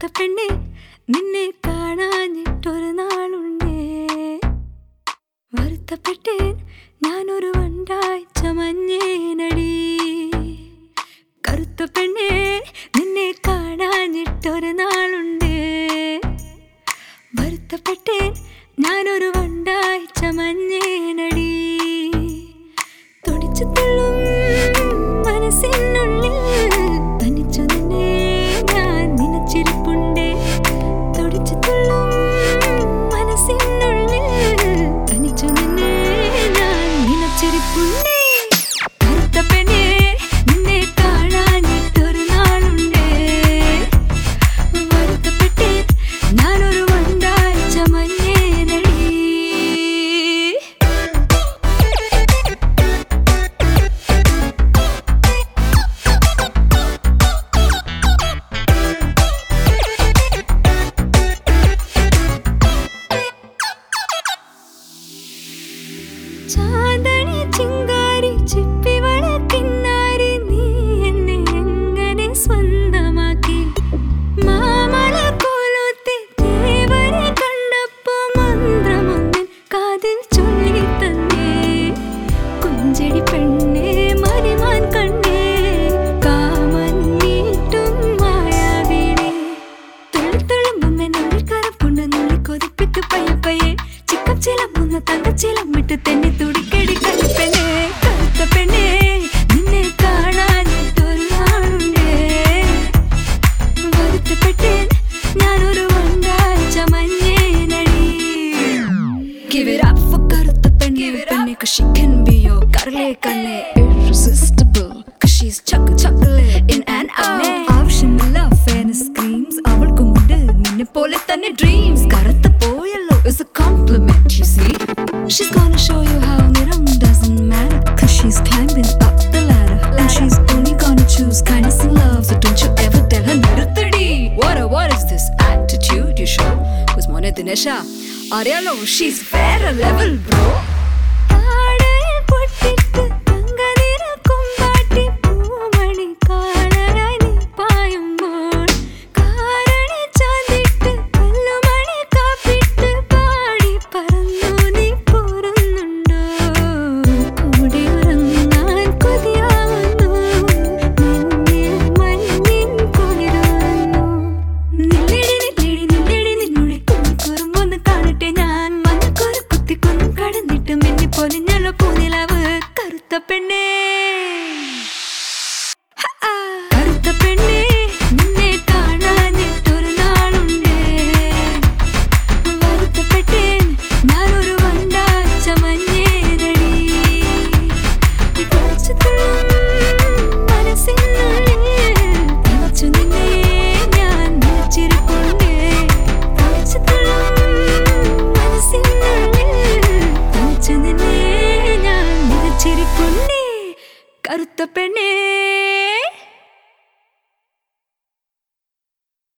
കറുത്ത പെണ്ണെ നിന്നെ കാണാഞ്ഞിട്ടൊരു നാളുണ്ടേ വരുത്തപ്പെട്ടേൻ ഞാനൊരു വണ്ടായി ചമഞ്ഞേനടി കറുത്ത പെണ്ണെ നിന്നെ കാണാഞ്ഞിട്ടൊരു നാളുണ്ടേ വരുത്തപ്പെട്ടേൻ ഞാനൊരു വണ്ടായി ചമഞ്ഞേനടി തുടിച്ചു തള്ളും മനസ്സിനുള്ളിൽ തനിച്ചു നിന്നെ ഞാൻ നനച്ചിരിപ്പുണ്ടേ തുടിച്ചു തള്ളും മനസ്സിനുള്ളിൽ തനിച്ചു നിന്നെ ഞാൻ നനച്ചിരിപ്പുണ്ടേ കറുത്ത പെണ്ണേ നിന്നെ കാണാഞ്ഞിട്ടൊരു നാളുണ്ടേ വരുത്തപ്പെട്ടേ ഞാനൊരു വണ്ടായി ചമഞ്ഞേനടി ചാന്ദണി ചിങ്കാരി ചിപ്പിവള കിന്നാരി നീ എന്നെ എങ്ങനെ സ്വന്തമാക്കി മാമല കൊലുത്തി ദേവരെ കണ്ടപ്പോ മന്ത്രമൊന്നിൻ കാതിൽ ചൊല്ലി തന്നേ കുഞ്ചടി പെണ്ണേ മരിമാൻ കണ്ണേ കാമൻ നീട്ടും മായാവീണേ തുള്ളിത്തുള്ളുമ്പുന്ന നുള്ളിക്കരപ്പുണ്ട് നുള്ളി കൊതിപ്പിക്ക് പയ്യെ പയ്യെ ചിക്കം ചിലമ്പുന്ന തങ്കച്ചിലം വിട്ട് തെന്നി തുടിക്കടി കളിപ്പെണ്ണേ കറുത്ത പെണ്ണേ നിന്നെ കാണാഞ്ഞിട്ടൊരു നാളുണ്ടേ വരുത്തപ്പെട്ടേൻ ഞാനൊരു വണ്ടാഴ്ച മഞ്ഞേനടി Give it up for കറുത്ത പെണ്ണേ പെണ്ണേ cause she can be your കരളെ കണ്ണേ irresistible cause she's chuck chocolate in and out ആവശ്യമില്ല ഫാനസ് സ്ക്രീംസ് അവൾക്കുമുണ്ട് നിന്നെ പോലെ തന്നെ ഡ്രീംസ് കറുത്ത പോയല്ലോ is a compliment you see she's gonna show you how നിറം doesn't matter cause she's climbing up the ladder and she's only gonna choose kindness and love so don't you ever tell her നിർത്തടി what a, what is this attitude you show was മോനെ ദിനേശ അറിയാലോ she's വേറെ level bro താടയിൽ പൊട്ടിട്ട് തങ്കനിറ കൊമ്പാട്ടി പൂമണി കാളരായി നീ പായുമ്പോൾ കാരണി ചാന്തിട്ട് കല്ലുമണി കാപ്പിട്ട് പാടി പറന്നു നീ പോരുന്നുണ്ടോ കൂടെ ഉറങ്ങാൻ കൊതിയാവുന്നു നിന്നിൽ മഞ്ഞിൻ കുളിരുന്നു നില്ലിടി നില്ലിടി നില്ലിടി നിന്നുടെ കുഞ്ഞിക്കുറുമ്പൊന്ന് കാണട്ടെ ഞാൻ മഞ്ഞക്കുരു കുത്തിക്കൊന്നും കടന്നിട്ട് മിന്നി പൊലിഞ്ഞല്ലോ പൂനിലാവ് കറുത്ത പെണ്ണേ ഹ, ആ. കറുത്ത പെണ്ണേ നിന്നെ കാണാഞ്ഞിട്ടൊരു നാളുണ്ടേ വരുത്തപ്പെട്ടേൻ ഞാനൊരു വണ്ടാച്ച മഞ്ഞേനടി കുളിച്ചുതുള്ളും മനസ്സിനുള്ളിൽ തനിച്ചു നിന്നെ ഞാൻ നനച്ചിരിപ്പുണ്ടേ. കുളിച്ചുതുള്ളും മനസ്സിനുള്ളിൽ തനിച്ചു നിന്നെ ഞാൻ നനച്ചിരിപ്പുണ്ടേ. കറുത്ത പെണ്ണെ